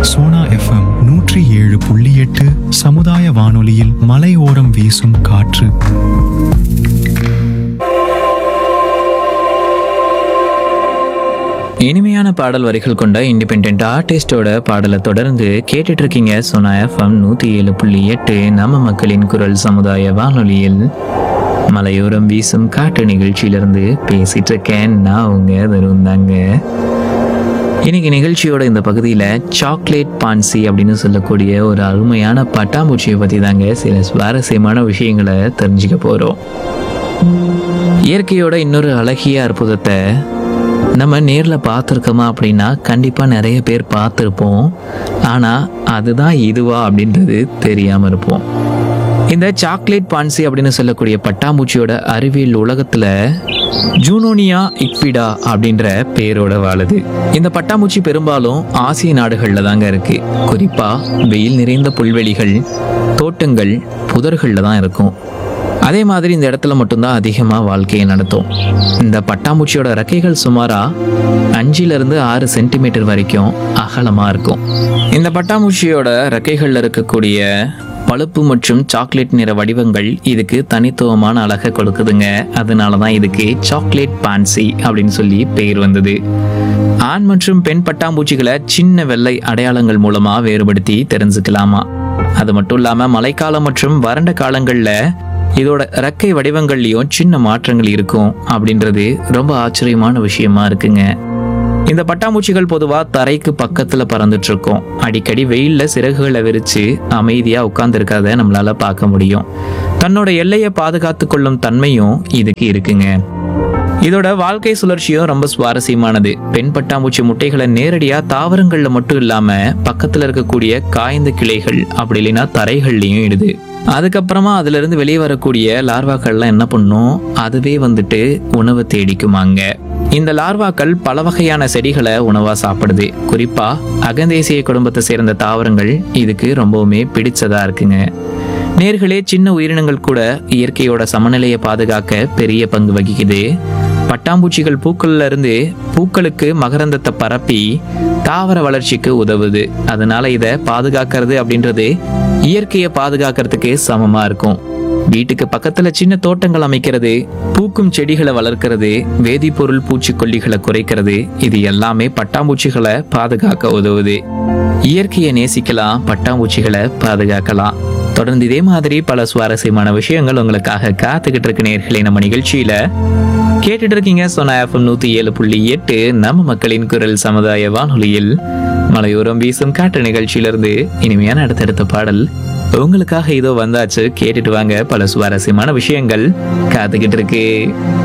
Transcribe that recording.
Sona FM நூற்றி ஏழு புள்ளி எட்டு சமுதாய வானொலியில் மலையோரம் வீசும் காற்று இனிமையான பாடல் வரிகள் கொண்ட இண்டிபெண்ட் ஆர்டிஸ்டோட பாடலை தொடர்ந்து கேட்டுட்டு இருக்கீங்க சோனா எஃப்எம் நூற்றி ஏழு புள்ளி எட்டு நம்ம மக்களின் குரல் சமுதாய வானொலியில் மலையோரம் வீசும் காட்டு நிகழ்ச்சியிலிருந்து பேசிட்டு இருக்கேன் நான் உங்க வெறும் தாங்க இன்னைக்கு நிகழ்ச்சியோட இந்த பகுதியில் சாக்லேட் பான்சி அப்படின்னு சொல்லக்கூடிய ஒரு அருமையான பட்டாம்பூச்சியை பற்றி தாங்க சில சுவாரஸ்யமான விஷயங்களை தெரிஞ்சுக்க போகிறோம் இயற்கையோட இன்னொரு அழகிய அற்புதத்தை நம்ம நேரில் பார்த்துருக்கோமா அப்படின்னா கண்டிப்பாக நிறைய பேர் பார்த்துருப்போம் ஆனால் அதுதான் இதுவா அப்படின்றது தெரியாமல் இருப்போம் இந்த சாக்லேட் பான்சி அப்படின்னு சொல்லக்கூடிய பட்டாம்பூச்சியோட அறிவியல் உலகத்தில் ஜூனோனியா இக்விடா அப்படின்ற பேரோட வாழுது இந்த பட்டாம்பூச்சி பெரும்பாலும் ஆசிய நாடுகளில் தாங்க இருக்கு குறிப்பாக வெயில் நிறைந்த புல்வெளிகள் தோட்டங்கள் புதர்களில் தான் இருக்கும் அதே மாதிரி இந்த இடத்துல மட்டும்தான் அதிகமாக வாழ்க்கையை நடத்தும் இந்த பட்டாம்பூச்சியோட ரெக்கைகள் சுமாராக அஞ்சிலிருந்து ஆறு சென்டிமீட்டர் வரைக்கும் அகலமாக இருக்கும் இந்த பட்டாம்பூச்சியோட ரெக்கைகளில் இருக்கக்கூடிய பழுப்பு மற்றும் சாக்லேட் நிற வடிவங்கள் இதுக்கு தனித்துவமான அழகை கொடுக்குதுங்க அதனால தான் இதுக்கு சாக்லேட் பான்சி அப்படின்னு சொல்லி பெயர் வந்தது ஆண் மற்றும் பெண் பட்டாம்பூச்சிகளை சின்ன வெள்ளை அடையாளங்கள் மூலமா வேறுபடுத்தி தெரிஞ்சுக்கலாமா அது மட்டும் இல்லாம மழைக்காலம் மற்றும் வறண்ட காலங்கள்ல இதோட ரெக்கை வடிவங்கள்லயும் சின்ன மாற்றங்கள் இருக்கும் அப்படின்றது ரொம்ப ஆச்சரியமான விஷயமா இருக்குங்க இந்த பட்டாம்பூச்சிகள் பொதுவா தரைக்கு பக்கத்துல பறந்துட்டு இருக்கும் அடிக்கடி வெயில்ல சிறகுகளை விரிச்சு அமைதியா உட்கார்ந்து இருக்கிறத நம்மளால பார்க்க முடியும் தன்னோட எல்லையை பாதுகாத்து கொள்ளும் தன்மையும் இதுக்கு இருக்குங்க இதோட வாழ்க்கை சுழற்சியும் ரொம்ப சுவாரஸ்யமானது பெண் பட்டாம்பூச்சி முட்டைகளை நேரடியா தாவரங்கள்ல மட்டும் இல்லாம பக்கத்துல இருக்கக்கூடிய காய்ந்த கிளைகள் அப்படி இல்லைன்னா தரைகள்லயும் இடுது அதுக்கப்புறமா அதுல இருந்து வெளியே வரக்கூடிய லார்வாக்கள்லாம் என்ன பண்ணும் அதுவே வந்துட்டு உணவை தேடிக்குமாங்க இந்த லார்வாக்கள் பல வகையான செடிகளை உணவா சாப்பிடுது குறிப்பா அகந்தேசிய குடும்பத்தை சேர்ந்த தாவரங்கள் இதுக்கு ரொம்பவுமே பிடிச்சதா இருக்குங்க நேர்களே சின்ன உயிரினங்கள் கூட இயற்கையோட சமநிலையை பாதுகாக்க பெரிய பங்கு வகிக்குது பட்டாம்பூச்சிகள் பூக்கள்ல இருந்து பூக்களுக்கு மகரந்தத்தை பரப்பி தாவர வளர்ச்சிக்கு உதவுது அதனால இதை பாதுகாக்கிறது அப்படின்றது இயற்கையை பாதுகாக்கிறதுக்கு சமமா இருக்கும் வீட்டுக்கு பக்கத்துல சின்ன தோட்டங்கள் அமைக்கிறது பூக்கும் செடிகளை வளர்க்கிறது வேதிப்பொருள் பூச்சிக்கொல்லிகளை குறைக்கிறது இது எல்லாமே பட்டாம்பூச்சிகளை பாதுகாக்க உதவுது இயற்கையை நேசிக்கலாம் பட்டாம்பூச்சிகளை பாதுகாக்கலாம் தொடர்ந்து இதே மாதிரி பல சுவாரஸ்யமான விஷயங்கள் உங்களுக்காக காத்துக்கிட்டு இருக்கு நேர்களே நம்ம நிகழ்ச்சியில கேட்டுட்டு இருக்கீங்க சொன்ன எஃப்எம் நூத்தி ஏழு புள்ளி எட்டு நம்ம மக்களின் குரல் சமுதாய வானொலியில் மலையோரம் வீசும் காட்டு நிகழ்ச்சியிலிருந்து இனிமையான அடுத்தடுத்த பாடல் உங்களுக்காக இதோ வந்தாச்சு கேட்டுட்டு வாங்க பல சுவாரஸ்யமான விஷயங்கள் காத்துக்கிட்டு இருக்கு